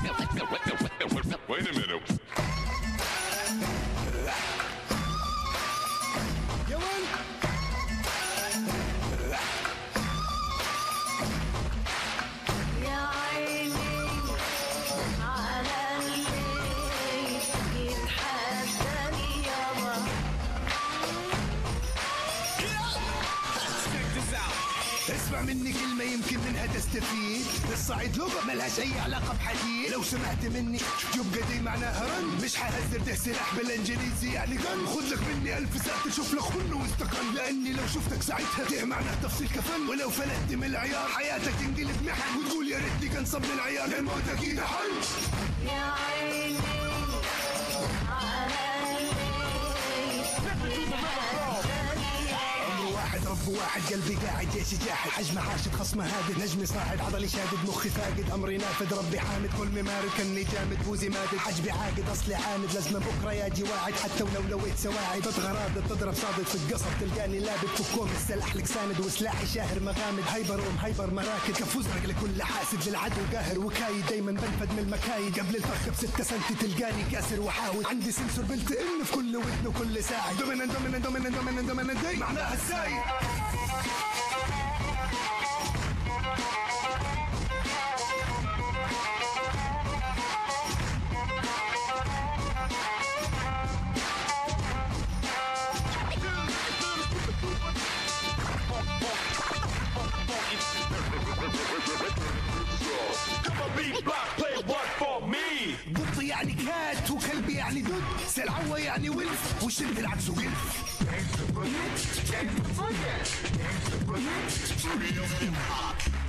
Wait a minute. يا ولد يا عيني على الليل يتحداني يابا اسمع مني كلمة يمكن منها تستفيد الصعيد لغة ملهاش أي علاقة بحديد لو سمعت مني يبقى دي معناها رن مش حهزر ده سلاح بالانجليزي يعني جن خد لك مني ألف ساعة تشوف لك خن واستقل لأني لو شفتك ساعتها ده معناه تفصيل كفن ولو فلتت من العيار حياتك تنقلب محن وتقول يا ريتني كان صب العيار الموت أكيد حل يا عيني على الليل يتحداني يابا أمر واحد رب واحد قلبي قاعد جيشي جاحد حجم حاشد خصمه هادد نجمي صاعد عضلي شادد مخي فاقد أمري نافذ ربي حامد كل مارد كني جامد بوزي مادد حجبي عاقد أصلي عاند لازم بكرة ياجي واعد حتى ولو لويت سواعد تتغرادد تضرب صادد في القصب تلقاني لابد فكوم السلاح لك ساند وسلاحي شاهر مغامد هايبر وم هايبر مراكد كف ازرق لكل حاسد للعدو قاهر وكايد دايما بنفد من المكايد قبل الفخ بستة سنتي تلقاني كاسر وحاول عندي سنسور بلت ان في كل ودن وكل ساعد دومينان دومينان دومينان دومينان دومينان دي معناها السايد Beat block, play one for me. قط يعني كات وكلبي يعني دود سلعوة يعني ولف وشد العكس وقلف